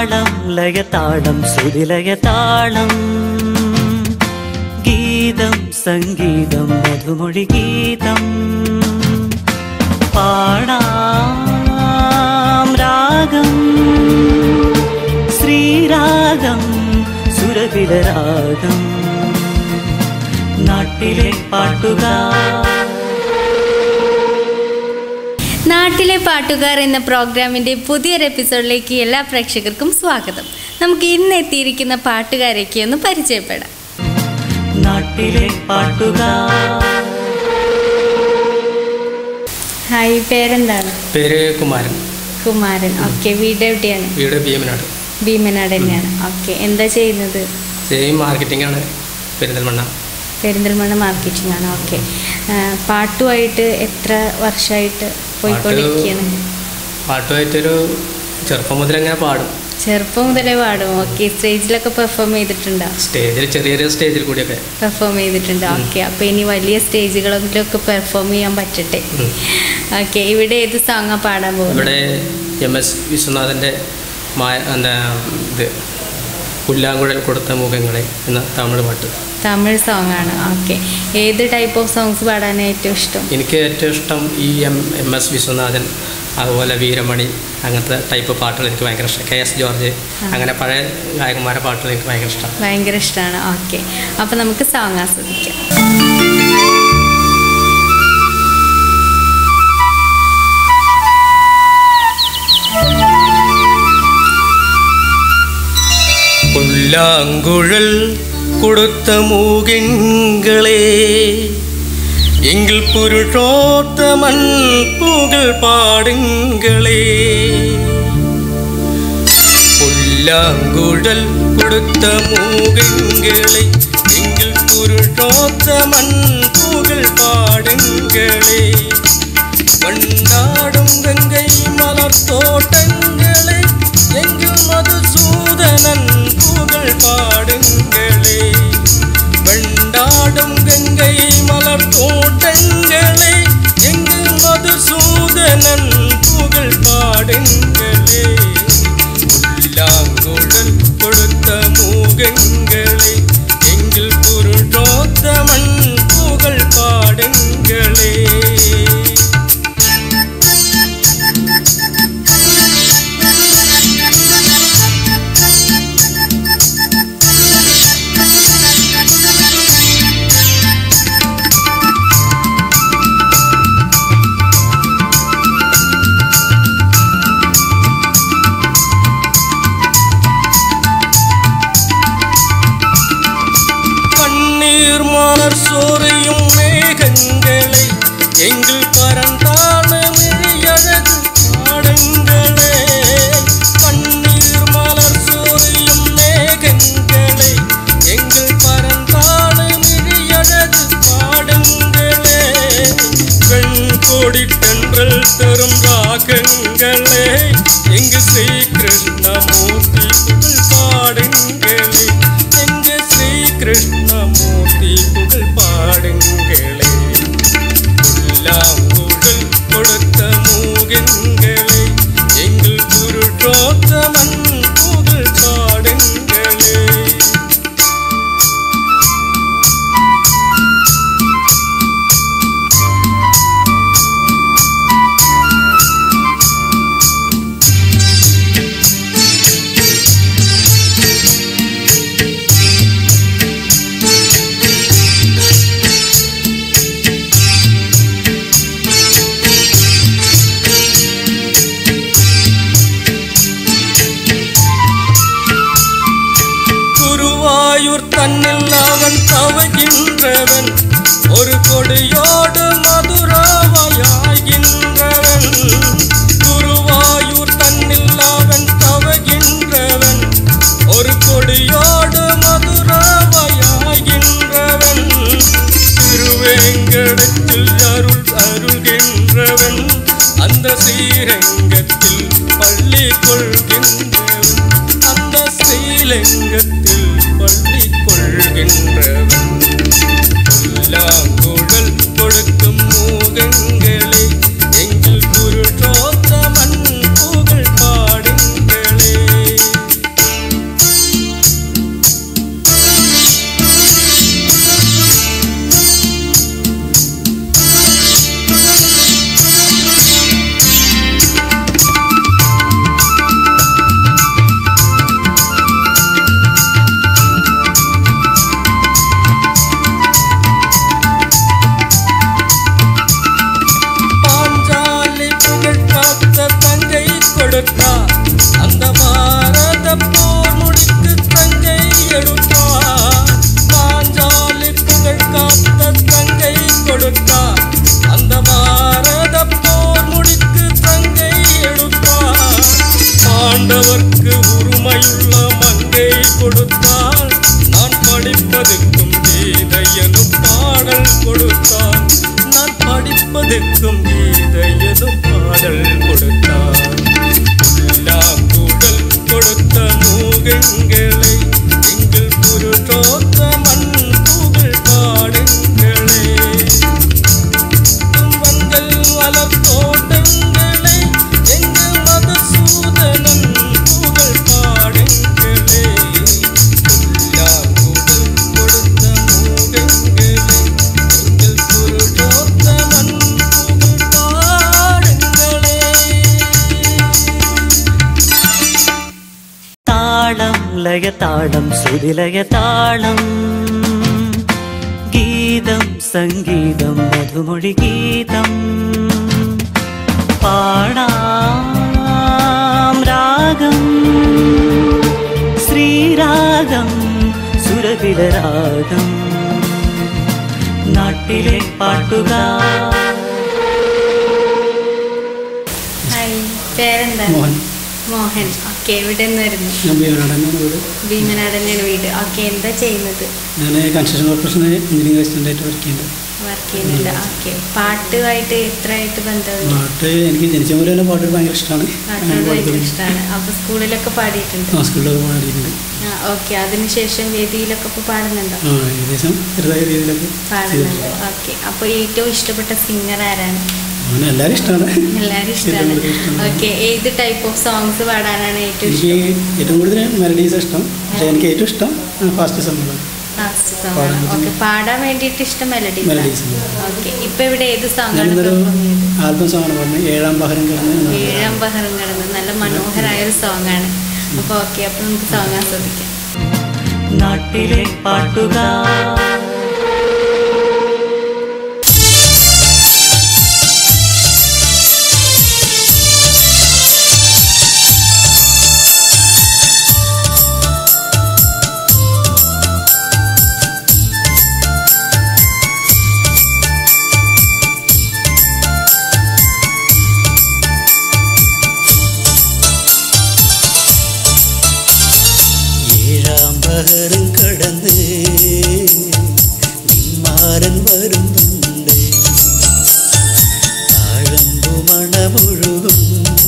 താളം ലയതാളം ശ്രുതിലയതാളം ഗീതം സംഗീതം മധുമൊഴി ഗീതം പാടാം രാഗം ശ്രീരാഗം സുരവിലരാഗം നാട്ടിലെ പാട്ടുകാർ നാട്ടിലെ പാട്ടുകാർ എന്ന പ്രോഗ്രാമിൻ്റെ പുതിയൊരു എപ്പിസോഡിലേക്ക് എല്ലാ പ്രേക്ഷകർക്കും സ്വാഗതം നമുക്ക് ഇന്ന് എത്തിയിരിക്കുന്ന പാട്ടുകാരൊക്കെ ഒന്ന് പരിചയപ്പെടാം നാട്ടിലെ പാട്ടുകാർ ഹായ് പേരെന്താണ് പേര് കുമാരൻ കുമാരൻ ഓക്കെ വീട് എവിടെയാണ് വീട് ഭീമനാട് ഭീമനാട് തന്നെയാണ് ഓക്കെ എന്താ ചെയ്യുന്നത് സെയിം മാർക്കറ്റിംഗ് ആണ് പെരിന്തൽമണ്ണ പെരിന്തൽമണ്ണ മാർക്കറ്റിംഗ് ആണ് ഓക്കെ പാട്ടുമായിട്ട് എത്ര വർഷമായിട്ട് പോയിക്കൊണ്ടിരിക്കുകയാണ് പാട്ടുമായിട്ടൊരു ചെറുപ്പം മുതൽ അങ്ങനെ പാടും ചെറുപ്പം മുതലേ പാടും ഓക്കെ സ്റ്റേജിലൊക്കെ പെർഫോം ചെയ്തിട്ടുണ്ടോ സ്റ്റേജിൽ ചെറിയ ചെറിയ സ്റ്റേജിൽ കൂടിയൊക്കെ പെർഫോം ചെയ്തിട്ടുണ്ട് ഓക്കെ അപ്പോൾ ഇനി വലിയ സ്റ്റേജുകളിലൊക്കെ പെർഫോം ചെയ്യാൻ പറ്റട്ടെ ഉം. ഓക്കെ ഇവിടെ ഏത് സോങ്ങാ പാടാൻ പോകുന്നത് ഇവിടെ എം എസ് വിശ്വനാഥൻ്റെ മായ എന്താ ഇത് പുല്ലാങ്കുഴൽ കൊടുത്ത മുഖങ്ങളെ എന്ന തമിഴ് പാട്ട് തമിഴ് സോങ് ആണ് ഓക്കെ ഏത് ടൈപ്പ് ഓഫ് സോങ്സ് പാടാൻ ഏറ്റവും ഇഷ്ടം എനിക്ക് ഏറ്റവും ഇഷ്ടം ഈ എം എം എസ് വിശ്വനാഥൻ അതുപോലെ വീരമണി അങ്ങനത്തെ ടൈപ്പ് പാട്ടുകൾ എനിക്ക് ഭയങ്കര ഇഷ്ടം കെ എസ് ജോർജ് അങ്ങനെ പഴയ ഗായകന്മാരെ പാട്ടുകൾ എനിക്ക് ഭയങ്കര ഇഷ്ടം ഭയങ്കര ഇഷ്ടമാണ് ഓക്കെ അപ്പോൾ നമുക്ക് സോങ് ആസ്വദിക്കാം புல்லாங்குழல் கொடுத்த மூகிங்களே எங்கள் புருஷோத்தமன் புகழ் பாடுங்களே புல்லாங்குழல் கொடுத்த மூகிங்களே எங்கள் புருஷோத்தமன் புகழ் பாடுங்களே வண்டாடும் கங்கை மலர் தோட்டங்களே எங்கு மதுசூதனன் புகழ் பாடுங்களே வெண்டாடும் கங்கை மலர் தோட்டங்களே எங்கு மதுசூதனன் புகழ் பாடுங்களே புல்லாங்குழல் கொடுத்த மூகங்களே எங்கள் புருஷோத்தமன் புகழ் பாடுங்களே கண்ணீர் மலர் சோறையும் மேகங்களே எங்கள் பரந்தான மிழியழகு பாடுங்களே கண்ணீர் மலர் சோறையும் மேகங்களே எங்கள் பரந்தான மிழியழகு பாடுங்களே வெண்கொடி தென்றல் தரும் ராகங்களே எங்கு ஸ்ரீ கிருஷ்ணமூர்த்தி புகழ் பாடுங்களே எங்கு ஸ்ரீ கிருஷ்ணமூர்த்தி புகழ் பாடுங்களே புல்லாங்குழல் கொடுத்த மூகங்களே எங்கள் புருஷோத்தமன் புகழ் பாடுங்களே குருவாயூர் தன்னில் அவன் தவகின்றவன் ஒரு கொடியோடு மதுராவையாகின்றவன் குருவாயூர் தன்னில் அவன் தவகின்றவன் ஒரு கொடியோடு மதுராவையாகின்றவன் திருவேங்கடத்தில் அருள் அருள்கின்றவன் அந்த ஸ்ரீரங்கத்தில் பள்ளி கொள்கின்றவன் அந்த ஸ்ரீலங்கத்தில் பள்ளி கொள்கின்றவன் புல்லாங்குழல் கொடுக்கும் மூகங்களே எங்கள் புருஷோத்தமன் புகழ் பாடுங்களே பெருமையுள்ள மங்கை கொடுத்தாள் நான் படிப்பதற்கும் கீதை எனும் பாடல் கொடுத்தான் நான் படிப்பதற்கும் கீதை எனும் பாடல் கொடுத்தான் புல்லாங்குழல் கொடுத்த மூகங்களை எங்கள் புருஷோத்தமன் புகழ் பாடுங்களே மஞ்சள் மலர் தோட்டங்களே எங்கள் மதசூதனன் புகழ் பாடுங்களே புல்லாங்குழல் கொடுத்த மூகங்களே எங்கள் புருஷோத்தமன் புகழ் பாடுங்களே താളം ലയതാളം ശ്രുതിലയതാളം ഗീതം സംഗീതം മധുമൊഴി ഗീതം പാടാം രാഗം ശ്രീരാഗം സുരവിലരാഗം നാട്ടിലെ പാട്ടുകാർ ഹായ് പേരെന്താ മോഹൻ മോഹൻ ഓക്കെ എവിടെ നിന്ന് വരുന്നു ഞാൻ ബീവനാടനാണ് വീട് ഭീമനാട് തന്നെയാണ് വീട് ഓക്കെ എന്താ ചെയ്യുന്നത് ഞാൻ കൺസ്ട്രക്ഷൻ കോർപ്പറേഷനിൽ എഞ്ചിനീയറിംഗ് അസിസ്റ്റൻ്റായിട്ട് വർക്ക് ചെയ്യുന്നുണ്ട് വർക്ക് ചെയ്യുന്നില്ല ഓക്കെ പാട്ടുമായിട്ട് എത്രയായിട്ട് ബന്ധമുണ്ട് പാട്ട് എനിക്ക് ജനിച്ച മുതൽ തന്നെ പാട്ട് ഭയങ്കര ഇഷ്ടമാണ് അങ്ങനെ പാട്ട് പാടി ഭയങ്കര തുടങ്ങി ഇഷ്ടമാണ് അപ്പൊ സ്കൂളിലൊക്കെ പാടിയിട്ടുണ്ട് ആ സ്കൂളിലൊക്കെ പാടിയിട്ടുണ്ട് ഓക്കെ അതിനുശേഷം വേദിയിലൊക്കെ ഇപ്പൊ പാടുന്നുണ്ടോ ആ ഏകദേശം ചെറുതായ രീതിയിലൊക്കെ പാടുന്നുണ്ട് ഓക്കെ അപ്പൊ ഏറ്റവും ഇഷ്ടപ്പെട്ട സിംഗർ ആരാണ് അങ്ങനെ എല്ലാവരും ഇഷ്ടമാണ് എല്ലാവരും ഏറ്റവും ഇഷ്ടമാണ് കൂടുതൽ ഇഷ്ടമാണ്. ഓക്കെ ഏത് ടൈപ്പ് ഓഫ് സോങ്സ് പാടാനാണ് ഏറ്റവും എനിക്ക് ഇഷ്ടം ഏറ്റവും കൂടുതൽ മെലഡീസ് ഇഷ്ടം പക്ഷേ എനിക്ക് ഏറ്റവും ഇഷ്ടം ഫാസ്റ്റ് സോങ്ങാണ് ലാസ്റ്റ് സോങ് പാടാൻ ഓക്കെ പാടാൻ വേണ്ടിയിട്ട് ഇഷ്ടം മെലഡി Melodies. ഓക്കെ ഇപ്പൊ ഇവിടെ ഏത് സോങ്ങാണ് ഞാനിന്നൊരു പെർഫോം ചെയ്തത് ആൽബം സോങ്ങാണ് പറഞ്ഞത് ഏഴാം പഹരം കിടന്ന് എന്നാണ് ഏഴാം പഹറും കിടന്ന് നല്ല മനോഹരമായ ഒരു സോങ് ആണ് അപ്പൊ ഓക്കെ അപ്പൊ നമുക്ക് സോങ് ആസ്വദിക്കാം നാട്ടിലെ പാട്ടുകാർ ஏழாம் பகரும் கடந்து நின்மாறன் வருந்துண்டு தாழம்பு மணமுழுகும்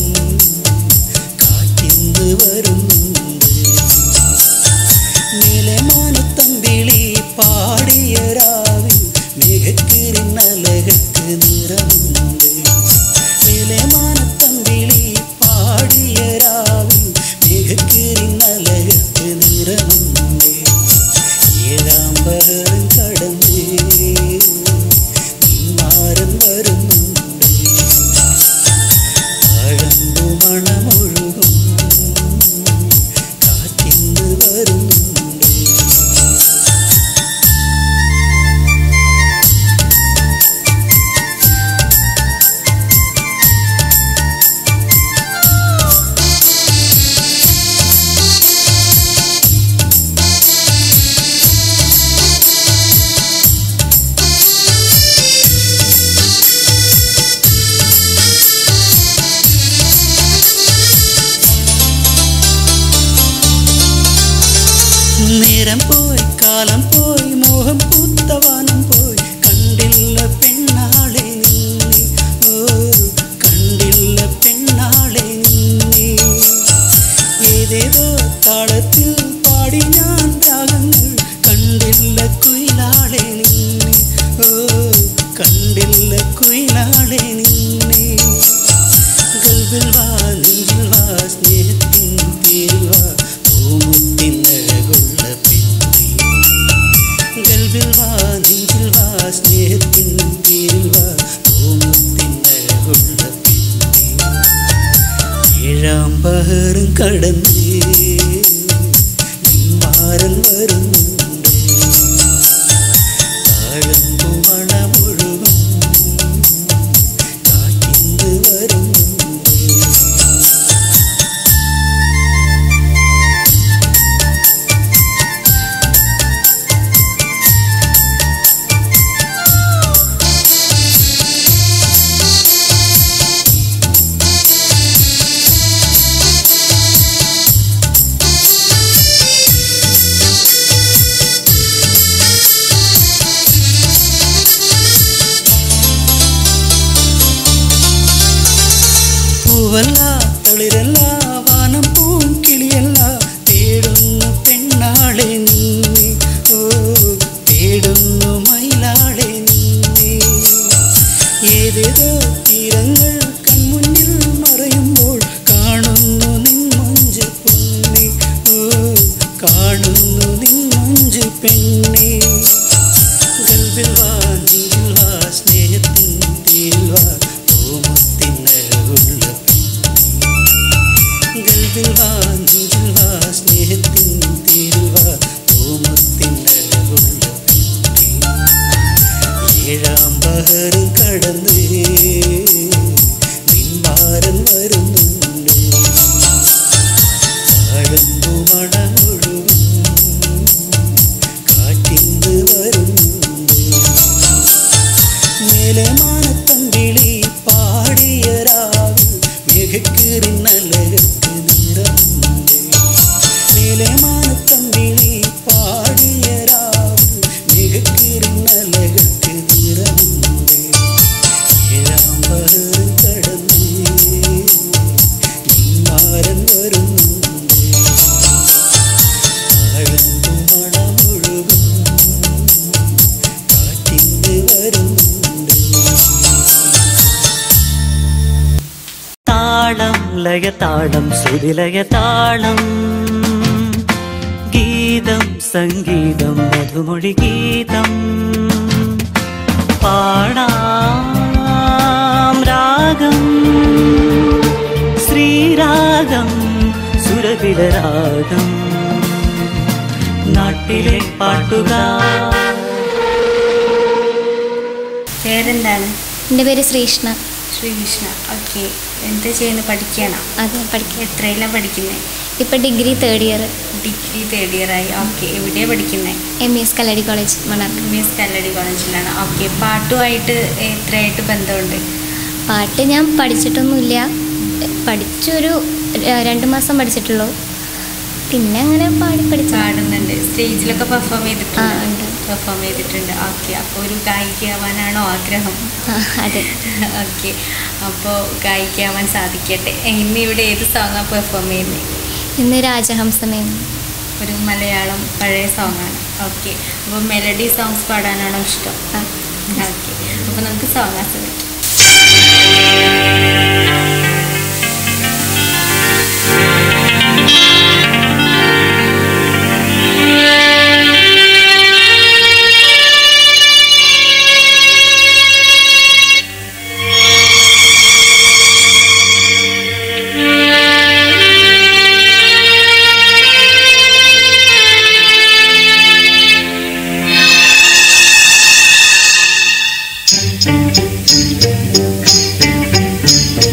காட்டிந்து வருந்துண்டு நிலமான தம்பிளி பாடிய ராவில் மிகக்கிரின் அழகுக்கு நிறமுண்டு நிலமான தம்பிளி பாடிய ராவில் மிகக்கிரின் அழகுக்கு நிறமுண்டு ஏழாம் பகரும் கடந்து நின்மாறன் வருந்துண்டு தாழம்பு மணமொழுகும் കാറ്റിന്ന് വരുന്നുണ്ട് നേരം പോയി കാലം പോയി മോഹം പൂത്തവാനം പോയി കണ്ടില്ല പെണ്ണാളെ നിന്നെ ഓ കണ്ടില്ല പെണ്ണാളെ നിന്നെ ഏതേതോ താളത്തിൽ പാടി ഞാൻ രാഗങ്ങൾ കണ്ടില്ല കുയിലാളെ നിന്നെ ഓ കണ്ടില്ല കുയിലാളെ നിന്നെ ഗൽബിൽ വാ നെഞ്ചിൽ വാ സ്നേഹത്തിൻ പേരിൽ വാ പൂമുത്തിൻ അഴകുള്ള പെണ്ണേ ഗൽബിൽ വാ നെഞ്ചിൽ വാ സ്നേഹത്തിൻ പേരിൽ വാ പൂമുത്തിൻ അഴകുള്ള പെണ്ണേ ഏഴാം പഹറും കടന്ന് നിന്മാരൻ വരുന്നുണ്ട് താഴമ്പു മണമൊഴുകും കാറ്റിന്ന് വരുന്നുണ്ട് മേലെ മാനത്തമ്പിളി പാടിയ രാവ് മികക്കിരുന്നലകൾക്ക് നിറമുണ്ട് ഏഴാം പകരം കടന്ന് നിന്മാരൻ വരുന്നുണ്ട് താഴമ്പുമണമൊഴുകും കാറ്റിന്ന് വരുന്നുണ്ട് താളം ലയതാളം ശ്രുതിലയതാളം ഗീതം സംഗീതം മധുമൊഴി ഗീതം പാടാം രാഗം ശ്രീരാഗം സുരവിലരാഗം നാട്ടിലെ പാട്ടുകാർ പേരെന്താണ് എൻ്റെ പേര് ശ്രീകൃഷ്ണ ശ്രീകൃഷ്ണ ഓക്കെ എന്താ ചെയ്യുന്നത് പഠിക്കണം അതെ പഠിക്കുക എത്രയിലാണ് പഠിക്കുന്നത് ഇപ്പം degree third year degree third year ആയി ഓക്കെ എവിടെയാണ് പഠിക്കുന്നത് M E S Kalladi college Mannarkkad M S Kalladi കോളേജിലാണ് ഓക്കെ പാട്ടുമായിട്ട് എത്രയായിട്ട് ബന്ധമുണ്ട് പാട്ട് ഞാൻ പഠിച്ചിട്ടൊന്നുമില്ല പഠിച്ചൊരു ര- രണ്ട് മാസം പഠിച്ചിട്ടുള്ളൂ പിന്നെ അങ്ങനെ പാടി പഠിച്ച പാടുന്നുണ്ട് സ്റ്റേജിലൊക്കെ പെർഫോം ആ, ചെയ്തിട്ടുണ്ട് ഉണ്ട്. പെർഫോം ചെയ്തിട്ടുണ്ട് ഓക്കെ അപ്പോൾ ഒരു ഗായികയാവാനാണോ ആഗ്രഹം അതെ ഓക്കെ അപ്പോൾ ഗായികയാവാൻ സാധിക്കട്ടെ ഇന്ന് ഇവിടെ ഏത് സോങ്ങാണ് പെർഫോം ചെയ്യുന്നത് ഇന്ന് രാജഹംസമേ ഒരു മലയാളം പഴയ സോങ്ങാണ് ഓക്കെ അപ്പോൾ മെലഡി സോങ്സ് പാടാനാണോ ഇഷ്ടം ഓക്കെ അപ്പോൾ നമുക്ക് സോങ് ആസ്വദിക്കാം ും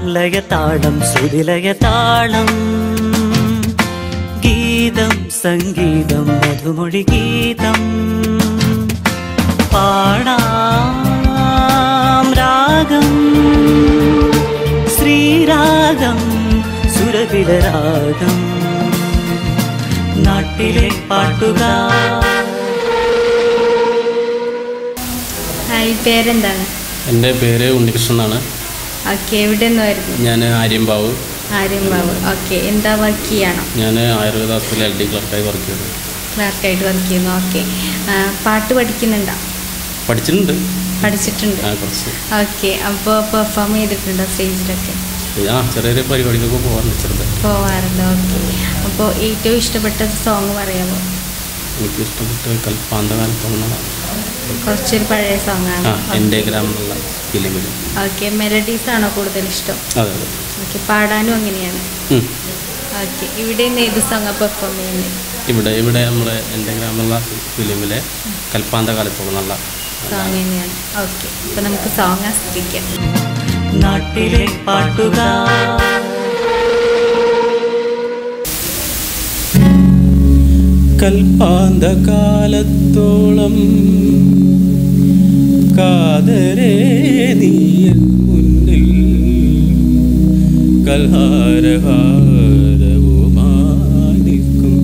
ലയതാളം ശ്രുതിലയതാളം ഗീതം സംഗീതം മധുമൊഴി ഗീതം പാടാം രാഗം ശ്രീരാഗം സുരവിലരാഗം നാട്ടിലെ പാട്ടുകാർ ഹായ് പേരെന്താണ് എൻ്റെ പേര് ഉണ്ണികൃഷ്ണൻ എന്നാണ് ഓക്കെ എവിടെ നിന്ന് വരുന്നു ഞാൻ ആര്യമ്പാവ് ആര്യമ്പാവ് ഓക്കെ എന്താ വർക്ക് ചെയ്യണോ ഞാൻ ആയുർവേദ ഹോസ്പിറ്റലിൽ എൽ ഡി ക്ലർക്കായി വർക്ക് ചെയ്തു ക്ലാർക്കായിട്ട് വർക്ക് ചെയ്യുന്നു ഓക്കെ പാട്ട് പഠിക്കുന്നുണ്ടോ പഠിച്ചിട്ടുണ്ട് പഠിച്ചിട്ടുണ്ട് ആ കുറച്ച് ഓക്കെ അപ്പോൾ പെർഫോം ചെയ്തിട്ടുണ്ടോ സ്റ്റേജിലൊക്കെ ആ ചെറിയ ചെറിയ പരിപാടിക്കൊക്കെ പോകാറുണ്ട് ചെറുത് പോവാറുണ്ട് ഓക്കെ അപ്പോൾ ഏറ്റവും ഇഷ്ടപ്പെട്ട സോങ് പറയാമോ എനിക്ക് ഇഷ്ടപ്പെട്ട കൽപ്പാന്തകാലത്ത് വന്നതാണ് കുറച്ചൊരു പഴയ സോങ് ആ ആണ് എൻ്റെ ഗ്രാമം എന്നുള്ള ഫിലിമിൽ ഓക്കെ മെലഡീസ് ആണോ കൂടുതൽ ഇഷ്ടം അതെ അതെ ഓക്കെ പാടാനും അങ്ങനെയാണ് ഉം. ഓക്കെ ഇവിടെ നിന്ന് ഏത് സോങ്ങാണ് പെർഫോം ചെയ്യുന്നത് ഇവിടെ ഇവിടെ നമ്മുടെ എൻ്റെ ഗ്രാമം എന്നുള്ള ഫിലിമിലെ കൽപ്പാന്തകാലത്തോളം നല്ല സോങ് തന്നെയാണ് ഓക്കെ അപ്പോൾ നമുക്ക് സോങ് ആസ്വദിക്കാം നാട്ടിലെ പാട്ടുകാർ കൽപ്പാന്തകാലത്തോളം കാതരേ നീയൻ മുന്നിൽ കൽഹാരഹാരവുമായി നിൽക്കും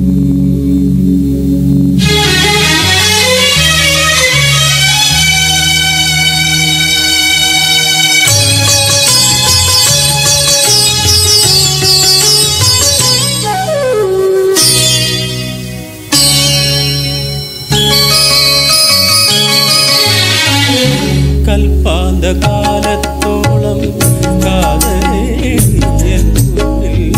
കൽപ്പാന്തകാലത്തോളം കാതരേ നീയൻ മുന്നിൽ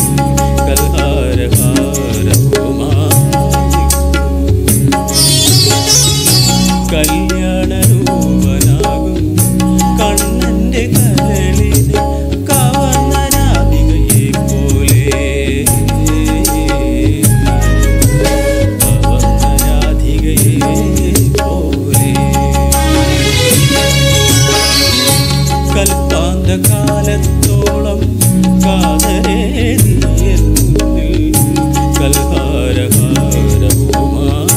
കല്യാണരൂപനാകും കണ്ണന്റെ കരളിനെ കവർന്ന രാധികയെ പോലെ കവർന്ന രാധികയെ പോലെ കൽപ്പാന്തകാലത്തോളം കാതരേ നീയൻ മുന്നിൽ കൽഹാരഹാരവുമായി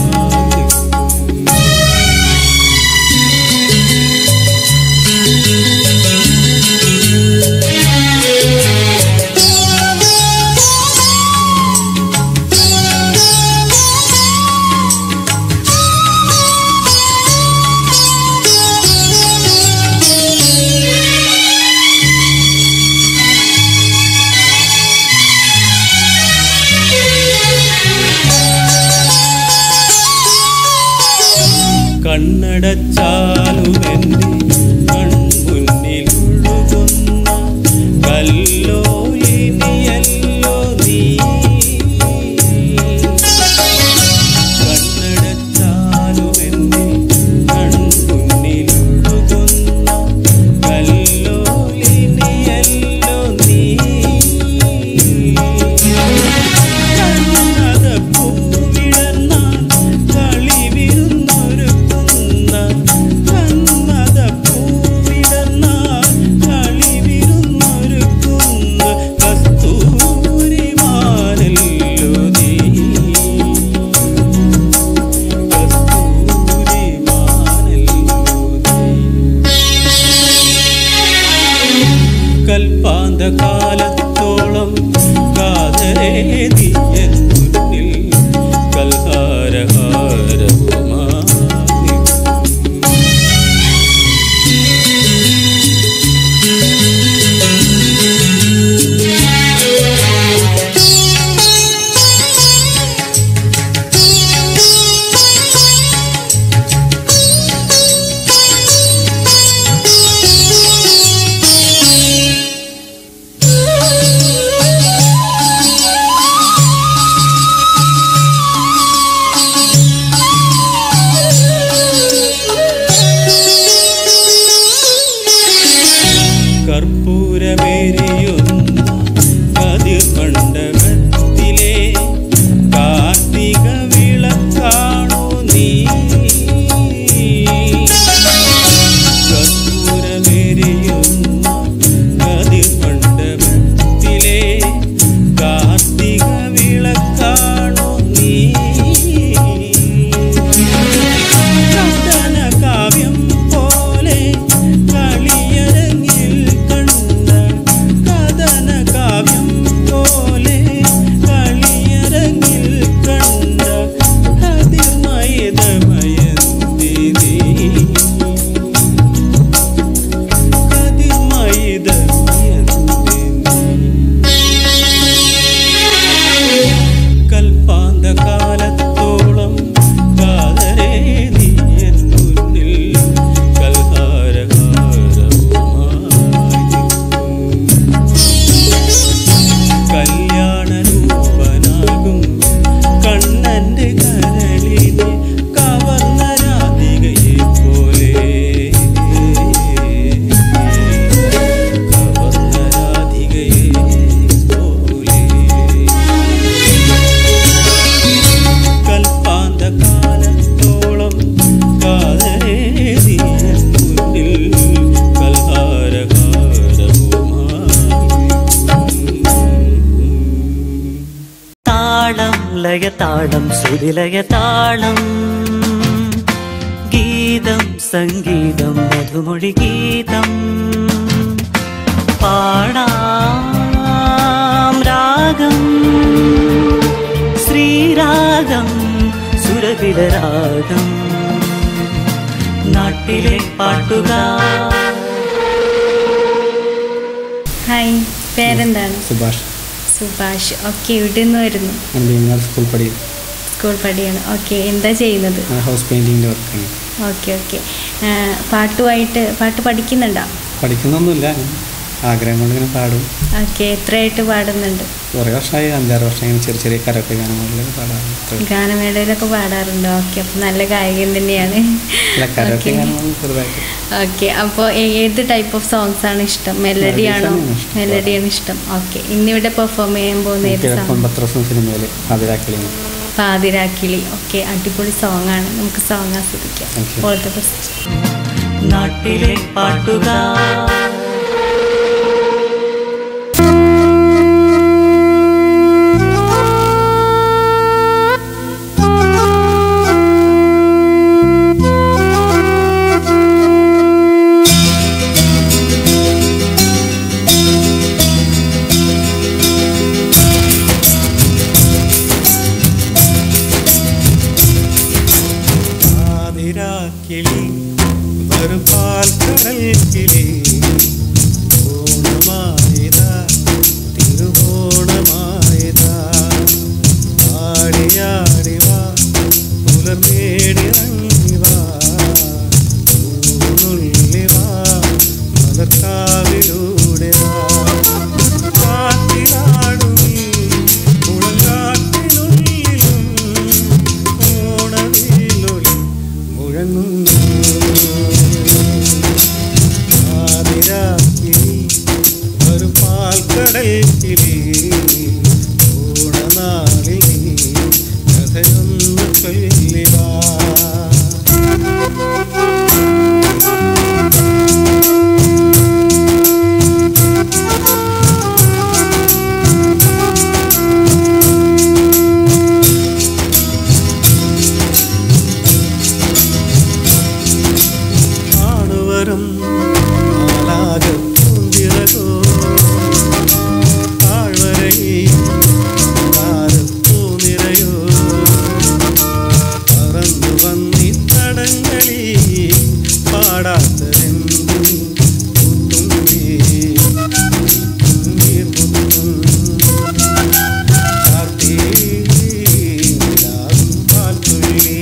കണ്ണടച്ചാലുമെന്റെ കൺമുന്നിലൊഴുകുന്ന കല്ലോലിനിയല്ലോ നീ കണ്ണടച്ചാലുമെന്റെ കൺമുന്നിലൊഴുകുന്ന കല്ലോലിനിയല്ലോ നീ കണ്ണത പൂവിടർന്നാൽ കളിവിരുന്നൊരുക്കുന്ന കന്മത ലയതാളം ശ്രുതിലയതാളം ഗീതം സംഗീതം മധുമൊഴി ഗീതം പാടാം രാഗം ശ്രീരാഗം സുരവിലരാഗം നാട്ടിലെ പാട്ടുകാർ ഹായ് പേരെന്താണ് സുഭാഷ് സുഭാഷ് ഓക്കെ ഇവിടെ നിന്ന് വരുന്നു ഞാൻ ഭീമനാട് സ്കൂൾ പഠിക്കും സ്കൂൾ പഠിയാണ് ഓക്കെ എന്താ ചെയ്യുന്നത് ഞാൻ ഹൗസ് പെയിൻറ്റിങ്ങിൻ്റെ വർക്കാണ് ഓക്കെ ഓക്കെ പാട്ടുമായിട്ട് പാട്ട് പഠിക്കുന്നുണ്ടോ പഠിക്കുന്നൊന്നുമില്ല ആഗ്രഹം കൊണ്ട് ഇങ്ങനെ പാടും ഓക്കെ എത്രയായിട്ട് പാടുന്നുണ്ട് കുറേ വർഷമായി അഞ്ചാറ് വർഷം ഇങ്ങനെ ചെറിയ ചെറിയ കരൊക്കെ ഗാനങ്ങളിലൊക്കെ പാടാറുണ്ട് ഗാനമേളയിലൊക്കെ പാടാറുണ്ട് ഓക്കെ അപ്പം നല്ല ഗായകൻ തന്നെയാണ് അല്ല കരൊക്കെ ഓക്കെ ഗാനങ്ങൾ ചെറുതായിട്ട് ഓക്കെ അപ്പോൾ ഏത് ടൈപ്പ് ഓഫ് സോങ്സ് ആണ് ഇഷ്ടം മെലഡി ആണോ Melodies ആണ് ഇഷ്ടം. മെലഡിയാണ് ഇഷ്ടം ഓക്കെ ഇന്നിവിടെ പെർഫോം ചെയ്യാൻ പോകുന്ന ഏത് കിഴക്കൻ സോങ് പത്രസും സിനിമയിൽ അതിരാക്കിളി പാതിരാക്കിളി ഓക്കെ അടിപൊളി സോങ് ആണ് നമുക്ക് സോങ് ആസ്വദിക്കാം Thank you. All the best നാട്ടിലെ പാട്ടുകാർ ആതിരാക്കിളി ഒരു പാൽക്കടൽ കിളി ഓണമായതാ തിരുവോണമായതാ ആടിയാടി വാ പുലർന്നേടിറങ്ങി വാ നുള്ളി വാ മലർക്കാവിലൂടെ വാ കാറ്റിലാടുമീ മുളങ്കാറ്റിനുള്ളിലും ഓണവില്ലൊളി മുഴങ്ങുന്നു ആതിരാക്കിളി ഒരു പാൽക്കടൽ കിളി ഓണനാളിൽ കഥയൊന്ന് ചൊല്ലിവാ കാണുവരും ആലാകപ്പൂഞ്ചിറകോ താഴ്വരയിൽ താരപ്പൂനിരയോ പറന്നു വന്നി തടങ്ങളിൽ പാടാത്തതെന്തു പൂത്തുമ്പി നീർ മുത്തും ചാർത്തി നിലാവും പാൽത്തുള്ളി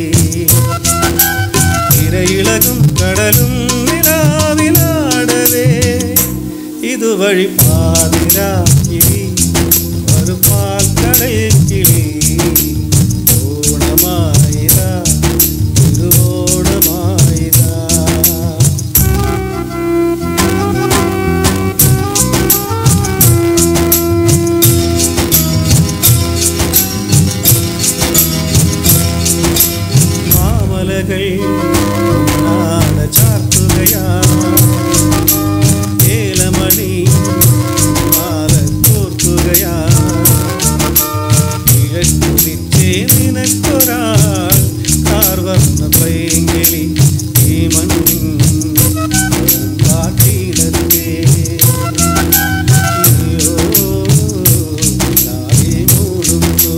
ഇരയിളകും കടലും നിലാവിലാടവേ ഇതുവഴി പാതിരാക്കിളി ഒരു പാൽക്കടൽ കിളി ഓണമായിതാ തിരുവോണമായിതാ മാമലകൾ നാട ചാർത്തുകയാ ഏലമണി മാല കോർക്കുകയാ കിഴക്കുതിച്ചേ നിനക്കൊരാൾ കാർ വന്ന പൈങ്കിളി ഈ മണ്ണിൻ കാട്ടിലല്ലേ അയ്യോ നാളെ മൂടുന്നു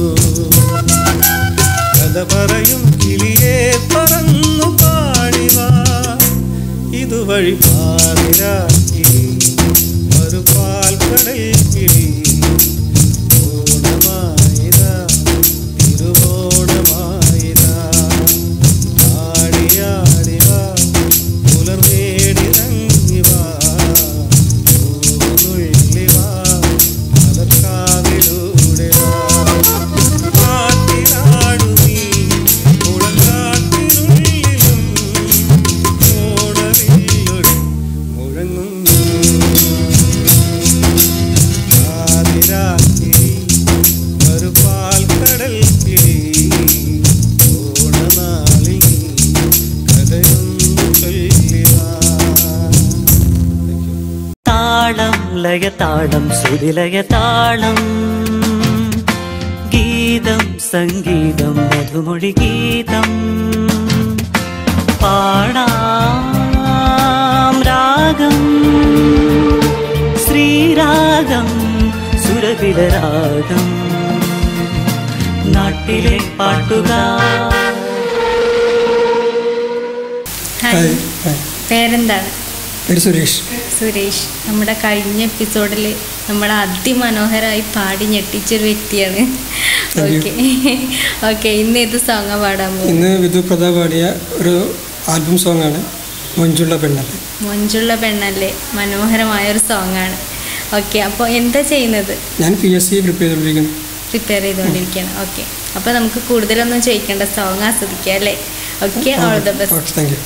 കഥ പറയും കിളിയെ പറന്നു പാടിവാ ഇതുവഴി പാതിരാക്കി ഒരു പാൽക്കടൽ കിളി ഓണമായിതാ തിരുവോണമായിതാ ആടിയാടി വാ പുലർവേടിറങ്ങി വാ പൂനുള്ളി വാ മലർക്കാവിലൂടെ വാ കാട്ടിലാടുമീ മുളങ്കാട്ടിനുള്ളിലും ഓണവില്ലൊളി മുഴങ്ങുന്നു ആതിരാക്കിളി ഒരു പാൽക്കടൽ കിളി ഓണനാളിൽ കഥയൊന്നു ചൊല്ലിവാ താളം ലയതാളം ശ്രുതിലയതാളം ഗീതം സംഗീതം മധുമൊഴി ഗീതം പാടാം രാഗം ശ്രീരാഗം സുരവിലരാഗം നാട്ടിലെ പാട്ടുകാർ ഹായ് ഹായ് ഹായ് പേരെന്താണ് പേര് സുരേഷ് സുരേഷ് നമ്മുടെ കഴിഞ്ഞ എപ്പിസോഡിൽ നമ്മൾ അതിമനോഹരമായി പാടി ഞെട്ടിച്ചൊരു വ്യക്തിയാണ് Thank you. ഓക്കെ ഓക്കെ ഇന്ന് ഏത് സോങ്ങാ പാടാൻ പോകും ഇന്ന് വിധു പ്രതാപ് പാടിയ ഒരു ആൽബം സോങ്ങാണ് മഞ്ജുള്ള പെണ്ണല്ലേ മൊഞ്ചുള്ള പെണ്ണല്ലേ മനോഹരമായ ഒരു സോങ്ങാണ് ഓക്കെ അപ്പോൾ എന്താ ചെയ്യുന്നത് ഞാൻ പി എസ് സി പ്രിപ്പയർ ചെയ്തുകൊണ്ടിരിക്കുന്നു പ്രിപ്പയർ ചെയ്തുകൊണ്ടിരിക്കുകയാണ് ഓക്കെ അപ്പോൾ നമുക്ക് കൂടുതലൊന്നും ചോദിക്കേണ്ട സോങ് ആസ്വദിക്കാം അല്ലേ okay all the best okay thank you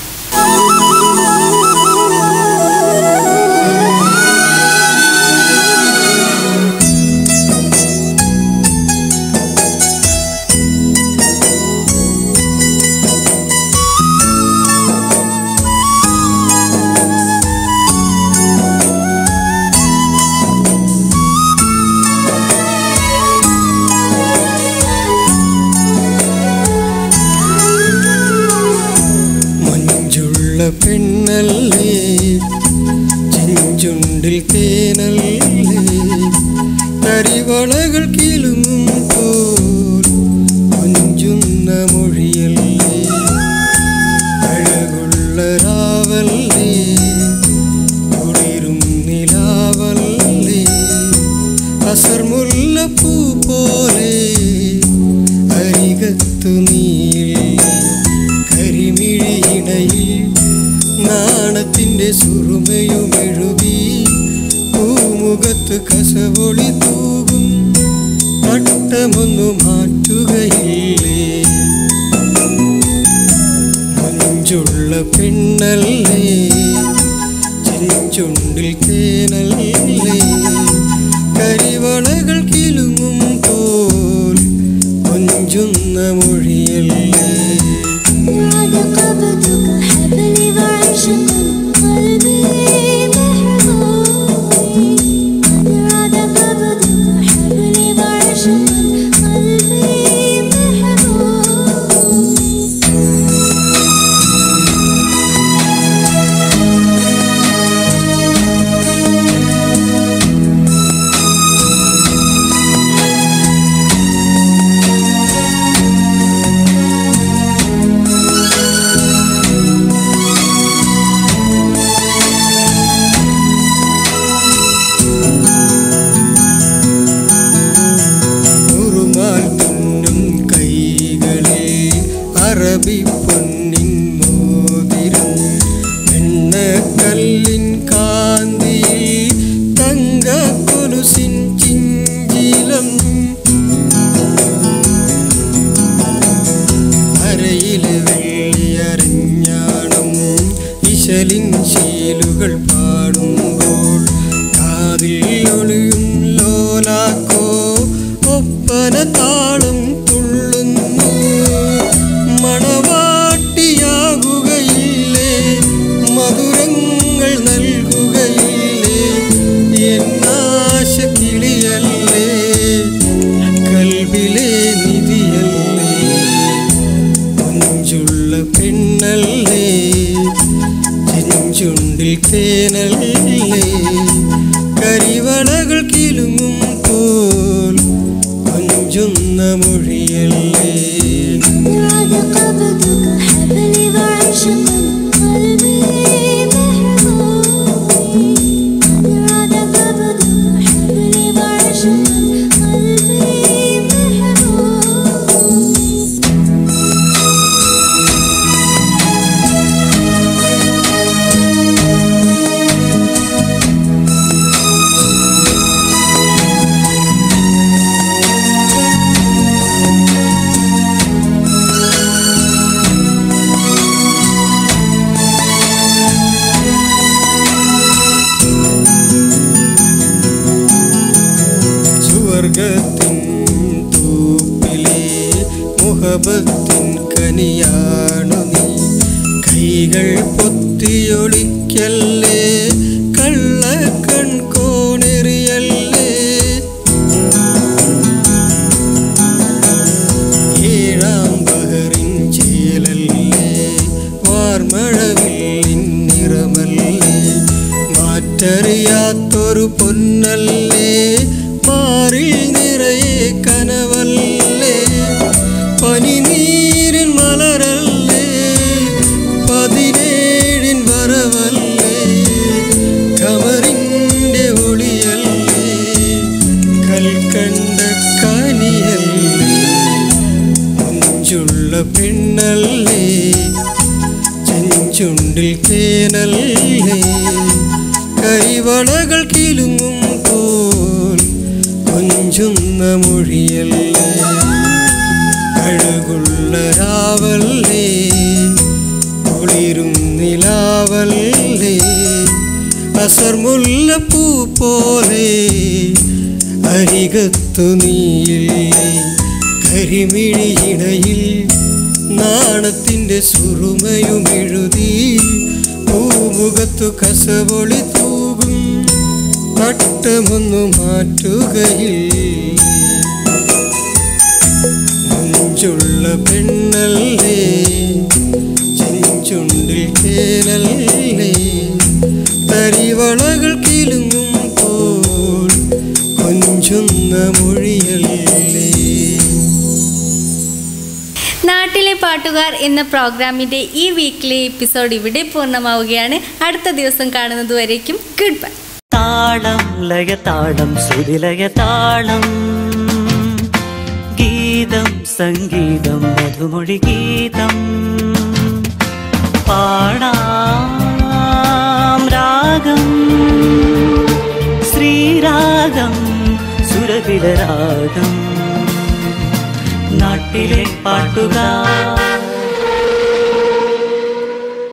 മഞ്ജുള്ള പെണ്ണല്ലേ ചെഞ്ചുണ്ടിൽ തേനല്ലേ കരിവളകൾ കിലുങ്ങും പോൽ കൊഞ്ചുന്ന മൊഴിയല്ലേ അഴകുള്ള രാവല്ലേ കുളിരും നിലാവല്ലേ അസർമുല്ലപ്പൂ പോലെ അരികത്തു നീയില്ലേ കരിമിഴിയിണയിൽ നാണത്തിൻ്റെ സുറുമയുമെഴുതി പൂമുഖത്ത് കസവൊളി തൂകും പട്ടമൊന്നു മാറ്റുകയില്ലേ മഞ്ചുള്ള പെണ്ണല്ലേ ചെഞ്ചുണ്ടിൽ തേനല്ലേ കരിവളകൾ കിലുങ്ങും പോൽ കൊഞ്ചുന്ന മൊഴിയല്ലേ عاد قبضك حبلي وعشق قلبي محروم عاد قبضك حبلي وعشق قلبي محروم ഉറുമാൽ തുന്നും കൈകളിൽ അറബി പൊന്നിൻ മോതിരം എണ്ണക്കല്ലിൻ കാന്തിയിൽ തങ്ക കൊലുസിൻ ചിഞ്ചിലം അരയിലെ വെള്ളിയറിഞ്ഞാണം ഇശലിൻ ശീലുകൾ പാടുമ്പോൾ കാതിൽ ഒളിയും ലോലാക്കോ ഒപ്പന താളം തുള്ളുന്നു മണവാട്ടിയാകുകയില്ലേ മധുരങ്ങൾ നൽകുകയില്ലേ എന്നാശ കിളിയല്ലേ കൽവിലെ നിധിയല്ലേ കൊഞ്ചുള്ള പെണ്ണല്ലേ ചെഞ്ചുണ്ടിൽ തേനല്ലേ കരിവളകൾ കിലുങ്ങും പോൽ കൊഞ്ചുന്ന മൊഴിയല്ലേ عاد قبضك حبلي وعشق قلبي محروم عاد قبضك حبلي وعشق قلبي محروم സുവർഗത്തിൻ തൂപ്പിലെ മുഹബത്തിൻ കനിയാണു നീ കൈകൾ പൊത്തിയൊളിക്കല്ലേ കള്ള കൺകോണെറിയല്ലേ മാറിൽ നിറയെ കനവല്ലേ പനിനീരിൻ മലരല്ലേ പതിനേഴിൻ വരവല്ലേ കമറിൻ്റെ ഒളിയല്ലേ കൽക്കണ്ട കനിയല്ലേ മുഞ്ചുള്ള പെണ്ണല്ലേ ചെഞ്ചുണ്ടിൽ തേനല്ലേ കരിവളകൾ കിലുങ്ങും പോൽ കൊഞ്ചുന്ന മൊഴിയല്ലേ അഴകുള്ള രാവല്ലേ കുളിരും നിലാവല്ലേ അസർമുല്ലപ്പൂ പോലെ അരികത്തു നീയില്ലേ കരിമിഴിയിടയിൽ നാണത്തിൻ്റെ സുറുമയും എഴുതി പൂമുഖത്തു കസവൊളി തൂകും നട്ടമൊന്നു മാറ്റുകയിൽ മുഞ്ചുള്ള പെണ്ണല്ലേ ചെഞ്ചുണ്ടിൽ തേനല്ലേ തരിവളകൾ കിലുങ്ങും പോൽ കൊഞ്ചുന്ന മൊഴിയല്ലേ നാട്ടിലെ പാട്ടുകാർ എന്ന പ്രോഗ്രാമിൻ്റെ ഈ വീക്കിലെ എപ്പിസോഡ് ഇവിടെ പൂർണ്ണമാവുകയാണ് അടുത്ത ദിവസം കാണുന്നത് വരേക്കും ഗുഡ് ബൈ താളം ലയതാളം ശ്രുതിലയ താളം ഗീതം സംഗീതം മധുമൊഴി ഗീതം പാടാം രാഗം ശ്രീരാഗം സുരവിലരാഗം നാട്ടിലെ പാട്ടുകാർ